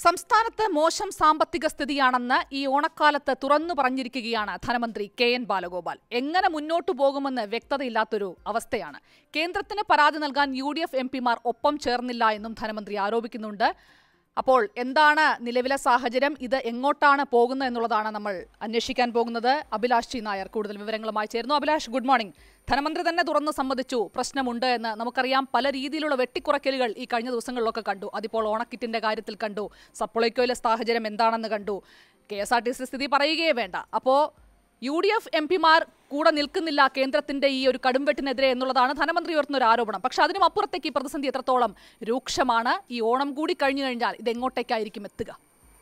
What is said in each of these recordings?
സംസ്ഥാനത്ത് മോശം സാമ്പത്തിക സ്ഥിതിയാണെന്ന് ഈ ഓണക്കാലത്ത് തുറന്നു പറഞ്ഞിരിക്കുകയാണ് ധനമന്ത്രി കെ എൻ ബാലഗോപാൽ എങ്ങനെ മുന്നോട്ടു പോകുമെന്ന് വ്യക്തതയില്ലാത്തൊരു അവസ്ഥയാണ് കേന്ദ്രത്തിന് പരാതി നൽകാൻ യു ഡി എഫ് എം പിമാർ ഒപ്പം ചേർന്നില്ല എന്നും ധനമന്ത്രി ആരോപിക്കുന്നുണ്ട് അപ്പോൾ എന്താണ് നിലവിലെ സാഹചര്യം ഇത് എങ്ങോട്ടാണ് പോകുന്നത് എന്നുള്ളതാണ് നമ്മൾ അന്വേഷിക്കാൻ പോകുന്നത് അഭിലാഷ് ജി നായർ കൂടുതൽ വിവരങ്ങളുമായി ചേരുന്നു അഭിലാഷ് ഗുഡ് മോർണിംഗ് ധനമന്ത്രി തന്നെ തുറന്ന് സമ്മതിച്ചു പ്രശ്നമുണ്ട് എന്ന് നമുക്കറിയാം പല രീതിയിലുള്ള വെട്ടിക്കുറയ്ക്കലുകൾ ഈ കഴിഞ്ഞ ദിവസങ്ങളിലൊക്കെ കണ്ടു അതിപ്പോൾ ഓണക്കിറ്റിന്റെ കാര്യത്തിൽ കണ്ടു സപ്ലൈകോയിലെ സാഹചര്യം എന്താണെന്ന് കണ്ടു K S R T C സ്ഥിതി പറയുകയേ വേണ്ട അപ്പോൾ യു ഡി എഫ് എം പിമാർ കൂടെ നിൽക്കുന്നില്ല കേന്ദ്രത്തിന്റെ ഈ ഒരു കടുംവെട്ടിനെതിരെ എന്നുള്ളതാണ് ധനമന്ത്രി ഉയർത്തുന്ന ഒരു ആരോപണം പക്ഷെ അതിനും അപ്പുറത്തേക്ക് ഈ പ്രതിസന്ധി എത്രത്തോളം രൂക്ഷമാണ് ഈ ഓണം കൂടി കഴിഞ്ഞു കഴിഞ്ഞാൽ ഇത് എങ്ങോട്ടേക്കായിരിക്കും എത്തുക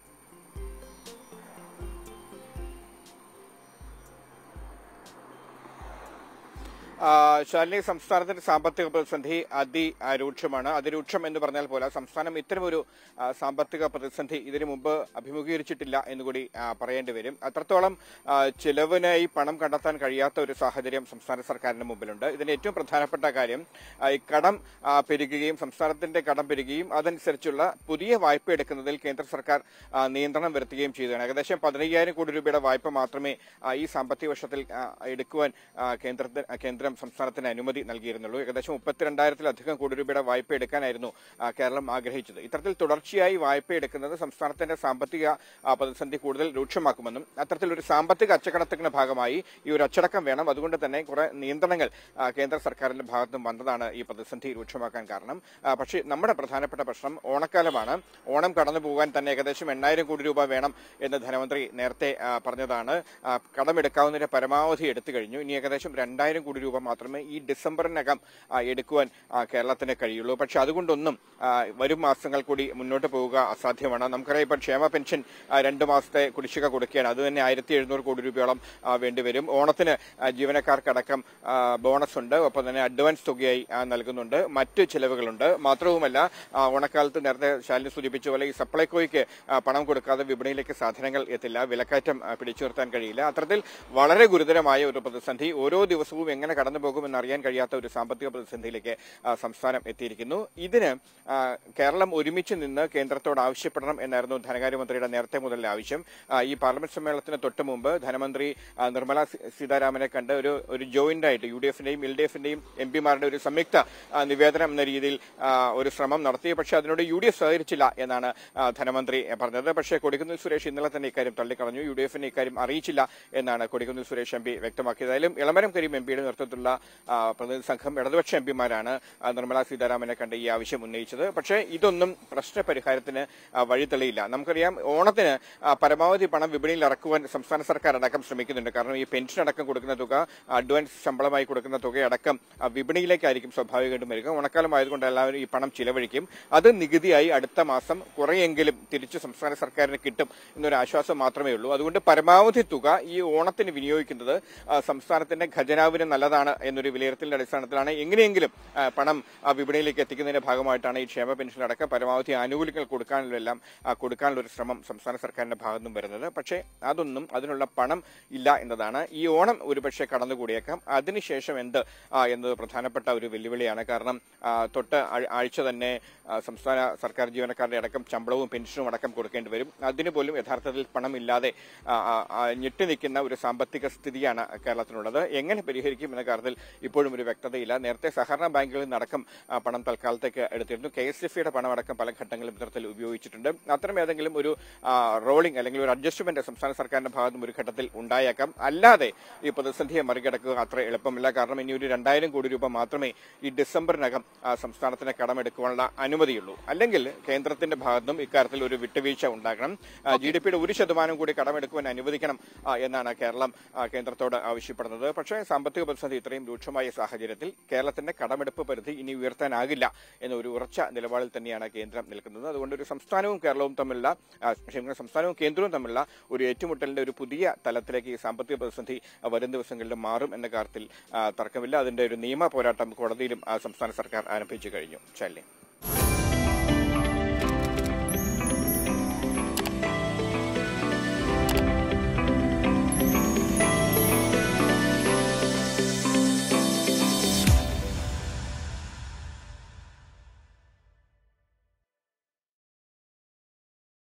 ആ, ശാലിനി സംസ്ഥാനത്തിന്റെ സാമ്പത്തിക പ്രതിസന്ധി അതിരൂക്ഷമാണ് അതിരൂക്ഷം എന്ന് പറഞ്ഞാൽ പോലെ സംസ്ഥാനം ഇത്തരമൊരു ആ, സാമ്പത്തിക പ്രതിസന്ധി ഇതിനു മുമ്പ് അഭിമുഖീകരിച്ചിട്ടില്ല എന്നുകൂടി ആ, പറയേണ്ടി വരും അത്രത്തോളം ആ, ചിലവിനായി പണം കണ്ടെത്താൻ കഴിയാത്ത ഒരു സാഹചര്യം സംസ്ഥാന സർക്കാരിന് മുമ്പിലുണ്ട് ഇതിന് ഏറ്റവും പ്രധാനപ്പെട്ട കാര്യം ആ, ഈ കടം ആ, പെരുകുകയും സംസ്ഥാനത്തിന്റെ കടം പെരുകുകയും അതനുസരിച്ചുള്ള പുതിയ വായ്പ എടുക്കുന്നതിൽ കേന്ദ്ര സർക്കാർ ആ, നിയന്ത്രണം വരുത്തുകയും ചെയ്തതാണ് ഏകദേശം പതിനയ്യായിരം കോടി രൂപയുടെ വായ്പ മാത്രമേ ആ, ഈ സാമ്പത്തിക വർഷത്തിൽ ആ, എടുക്കുവാൻ ആ, കേന്ദ്രത്തിന് കേന്ദ്രം സംസ്ഥാനത്തിന് അനുമതി നൽകിയിരുന്നുള്ളൂ ഏകദേശം മുപ്പത്തിരണ്ടായിരത്തിലധികം കോടി രൂപയുടെ വായ്പ എടുക്കാനായിരുന്നു ആ, കേരളം ആഗ്രഹിച്ചത് ഇത്തരത്തിൽ തുടർച്ചയായി വായ്പ എടുക്കുന്നത് സംസ്ഥാനത്തിന്റെ സാമ്പത്തിക ആ, പ്രതിസന്ധി കൂടുതൽ രൂക്ഷമാക്കുമെന്നും അത്തരത്തിലൊരു സാമ്പത്തിക അച്ചക്കടത്തിന്റെ ഭാഗമായി ഈ ഒരു അച്ചടക്കം വേണം അതുകൊണ്ട് തന്നെ കുറെ നിയന്ത്രണങ്ങൾ ആ, കേന്ദ്ര സർക്കാരിന്റെ ഭാഗത്തും വന്നതാണ് ഈ പ്രതിസന്ധി രൂക്ഷമാക്കാൻ കാരണം ആ, പക്ഷേ നമ്മുടെ പ്രധാനപ്പെട്ട പ്രശ്നം ഓണക്കാലമാണ് ഓണം കടന്നു പോകാൻ തന്നെ ഏകദേശം എണ്ണായിരം കോടി രൂപ വേണം എന്ന് ധനമന്ത്രി നേരത്തെ ആ, പറഞ്ഞതാണ് ആ, കടമെടുക്കാവുന്നതിന്റെ പരമാവധി എടുത്തു കഴിഞ്ഞു ഇനി ഏകദേശം രണ്ടായിരം കോടി രൂപ മാത്രമേ ഈ ഡിസംബറിനകം ആ, എടുക്കുവാൻ ആ, കേരളത്തിന് കഴിയുള്ളൂ പക്ഷെ അതുകൊണ്ടൊന്നും ആ, വരും മാസങ്ങൾ കൂടി മുന്നോട്ട് പോവുക അസാധ്യമാണ് നമുക്കറിയാം ഇപ്പം ക്ഷേമ പെൻഷൻ ആ, രണ്ട് മാസത്തെ കുടിശ്ശിക കൊടുക്കുകയാണ് അത് തന്നെ ആയിരത്തി എഴുന്നൂറ് കോടി രൂപയോളം ആ, വേണ്ടിവരും ഓണത്തിന് ആ, ജീവനക്കാർക്കടക്കം ആ, ബോണസ് ഉണ്ട് ഒപ്പം തന്നെ അഡ്വാൻസ് തുകയായി ആ, നൽകുന്നുണ്ട് മറ്റ് ചിലവുകളുണ്ട് മാത്രവുമല്ല ആ, ഓണക്കാലത്ത് നേരത്തെ ശാലിനി സൂചിപ്പിച്ച പോലെ ഈ സപ്ലൈകോയ്ക്ക് ആ, പണം കൊടുക്കാതെ വിപണിയിലേക്ക് സാധനങ്ങൾ എത്തില്ല വിലക്കയറ്റം ആ, പിടിച്ചു നിർത്താൻ കഴിയില്ല അത്തരത്തിൽ വളരെ ഗുരുതരമായ ഒരു പ്രതിസന്ധി ഓരോ ദിവസവും എങ്ങനെ കടന്നു പോകുമെന്ന് അറിയാൻ കഴിയാത്ത ഒരു സാമ്പത്തിക പ്രതിസന്ധിയിലേക്ക് ആ, സംസ്ഥാനം എത്തിയിരിക്കുന്നു ഇതിന് ആ, കേരളം ഒരുമിച്ച് നിന്ന് കേന്ദ്രത്തോട് ആവശ്യപ്പെടണം എന്നായിരുന്നു ധനകാര്യമന്ത്രിയുടെ നേരത്തെ മുതലുള്ള ആവശ്യം ആ, ഈ പാർലമെന്റ് സമ്മേളനത്തിന് തൊട്ട് മുമ്പ് ധനമന്ത്രി ആ, നിർമ്മല സീ- സീതാരാമനെ കണ്ട് ഒരു ഒരു ജോയിന്റ് ആയിട്ട് യു ഡി എഫിന്റെയും എൽ ഡി എഫിന്റെയും എം പിമാരുടെ ഒരു സംയുക്ത ആ, നിവേദനം എന്ന രീതിയിൽ ആ, ഒരു ശ്രമം നടത്തി പക്ഷേ അതിനോട് യു ഡി എഫ് സഹകരിച്ചില്ല എന്നാണ് ആ, ധനമന്ത്രി പറഞ്ഞത് പക്ഷേ കൊടിക്കുന്നിൽ സുരേഷ് ഇന്നലെ തന്നെ ഇക്കാര്യം തള്ളിക്കളഞ്ഞു യു ഡി എഫിന് ഇക്കാര്യം അറിയിച്ചില്ല എന്നാണ് കൊടിക്കുന്നിൽ സുരേഷ് എം പി വ്യക്തമാക്കിയത് ഏതായാലും ഇളമരം കരീം എം പിയുടെ നേതൃത്വത്തിലുള്ള ആ, പ്രതിനിധി സംഘം ഇടതുപക്ഷ എം പിമാരാണ് നിർമ്മല സീതാരാമനെ കണ്ട് ഈ ആവശ്യം ഉന്നയിച്ചത് പക്ഷേ ഇതൊന്നും പ്രശ്ന പരിഹാരത്തിന് ആ, വഴി തെളിയില്ല നമുക്കറിയാം ഓണത്തിന് ആ, പരമാവധി പണം വിപണിയിൽ ഇറക്കുവാൻ സംസ്ഥാന സർക്കാർ അടക്കം ശ്രമിക്കുന്നുണ്ട് കാരണം ഈ പെൻഷൻ അടക്കം കൊടുക്കുന്ന തുക അഡ്വാൻസ് ശമ്പളമായി കൊടുക്കുന്ന തുകയടക്കം ആ, വിപണിയിലേക്കായിരിക്കും സ്വാഭാവികമായിട്ടും വരിക ഓണക്കാലം ആയതുകൊണ്ട് എല്ലാവരും ഈ പണം ചിലവഴിക്കും അത് നികുതിയായി അടുത്ത മാസം കുറെയെങ്കിലും തിരിച്ച് സംസ്ഥാന സർക്കാരിന് കിട്ടും എന്നൊരു ആശ്വാസം മാത്രമേ ഉള്ളൂ അതുകൊണ്ട് പരമാവധി തുക ഈ ഓണത്തിന് വിനിയോഗിക്കുന്നത് ആ, സംസ്ഥാനത്തിന്റെ ഖജനാവിന് നല്ലതാണ് എന്നൊരു വിലയിരുത്തലിന്റെ അടിസ്ഥാനത്തിലാണ് എങ്ങനെയെങ്കിലും ആ, പണം ആ, വിപണിയിലേക്ക് എത്തിക്കുന്നതിന്റെ ഭാഗമായിട്ടാണ് ഈ ക്ഷേമ പെൻഷൻ അടക്കം പരമാവധി ആനുകൂല്യങ്ങൾ കൊടുക്കാനുള്ളതെല്ലാം ആ, കൊടുക്കാനുള്ള ഒരു ശ്രമം സംസ്ഥാന സർക്കാരിന്റെ ഭാഗത്തു നിന്നും വരുന്നത് പക്ഷേ അതൊന്നും അതിനുള്ള പണം ഇല്ല എന്നതാണ് ഈ ഓണം ഒരുപക്ഷെ കടന്നുകൂടിയേക്കാം അതിനുശേഷം എന്ത് ആ, എന്നത് പ്രധാനപ്പെട്ട ഒരു വെല്ലുവിളിയാണ് കാരണം ആ, തൊട്ട് ആഴ്- ആഴ്ച തന്നെ ആ, സംസ്ഥാന സർക്കാർ ജീവനക്കാരുടെ അടക്കം ശമ്പളവും പെൻഷനും അടക്കം കൊടുക്കേണ്ടി വരും അതിന് പോലും യഥാർത്ഥത്തിൽ പണമില്ലാതെ ആ, ആ, ആ, ഞെട്ടി നിൽക്കുന്ന ഒരു സാമ്പത്തിക സ്ഥിതിയാണ് കേരളത്തിനുള്ളത് എങ്ങനെ പരിഹരിക്കും എന്ന കാര്യത്തിൽ ഇപ്പോഴും ഒരു വ്യക്തതയില്ല നേരത്തെ സഹകരണ ബാങ്കുകളിൽ നിന്നടക്കം ആ, പണം തൽക്കാലത്തേക്ക് എടുത്തിരുന്നു കെ എസ് എഫ് ഇയുടെ പണമടക്കം പല ഘട്ടങ്ങളിലും ഇത്തരത്തിൽ ഉപയോഗിച്ചിട്ടുണ്ട് അത്തരം ഏതെങ്കിലും ഒരു റോളിംഗ് അല്ലെങ്കിൽ ഒരു അഡ്ജസ്റ്റ്മെന്റ് സംസ്ഥാന സർക്കാരിന്റെ ഭാഗത്തും ഒരു ഘട്ടത്തിൽ ഉണ്ടായേക്കാം അല്ലാതെ ഈ പ്രതിസന്ധിയെ മറികടക്കുക അത്ര എളുപ്പമില്ല കാരണം ഇനി ഒരു രണ്ടായിരം കോടി രൂപ മാത്രമേ ഈ ഡിസംബറിനകം ആ, സംസ്ഥാനത്തിന് കടമെടുക്കുവാനുള്ള അനുമതിയുള്ളൂ അല്ലെങ്കിൽ കേന്ദ്രത്തിന്റെ ഭാഗത്തും ഇക്കാര്യത്തിൽ ഒരു വിട്ടുവീഴ്ച ഉണ്ടാകണം ജി ഡി പിയുടെ ഒരു ശതമാനം കൂടി കടമെടുക്കുവാൻ അനുവദിക്കണം ആ, എന്നാണ് കേരളം ആ, കേന്ദ്രത്തോട് ആവശ്യപ്പെടുന്നത് പക്ഷേ സാമ്പത്തിക പ്രതിസന്ധി ഇത്രയും രൂക്ഷമായ സാഹചര്യത്തിൽ കേരളത്തിന്റെ കടമെടുപ്പ് പരിധി ഇനി ഉയർത്താനാകില്ല എന്ന ഒരു ഉറച്ച നിലപാടിൽ തന്നെയാണ് കേന്ദ്രം നിൽക്കുന്നത് അതുകൊണ്ട് ഒരു സംസ്ഥാനവും കേരളവും തമ്മിലുള്ള ആ, ക്ഷമിക്കണം, സംസ്ഥാനവും കേന്ദ്രവും തമ്മിലുള്ള ഒരു ഏറ്റുമുട്ടലിന്റെ ഒരു പുതിയ തലത്തിലേക്ക് ഈ സാമ്പത്തിക പ്രതിസന്ധി ആ, വരും ദിവസങ്ങളിൽ മാറും എന്ന കാര്യത്തിൽ ആ, തർക്കമില്ല അതിന്റെ ഒരു നിയമ പോരാട്ടം കോടതിയിലും ആ, സംസ്ഥാന സർക്കാർ ആരംഭിച്ചു കഴിഞ്ഞു ശൈലി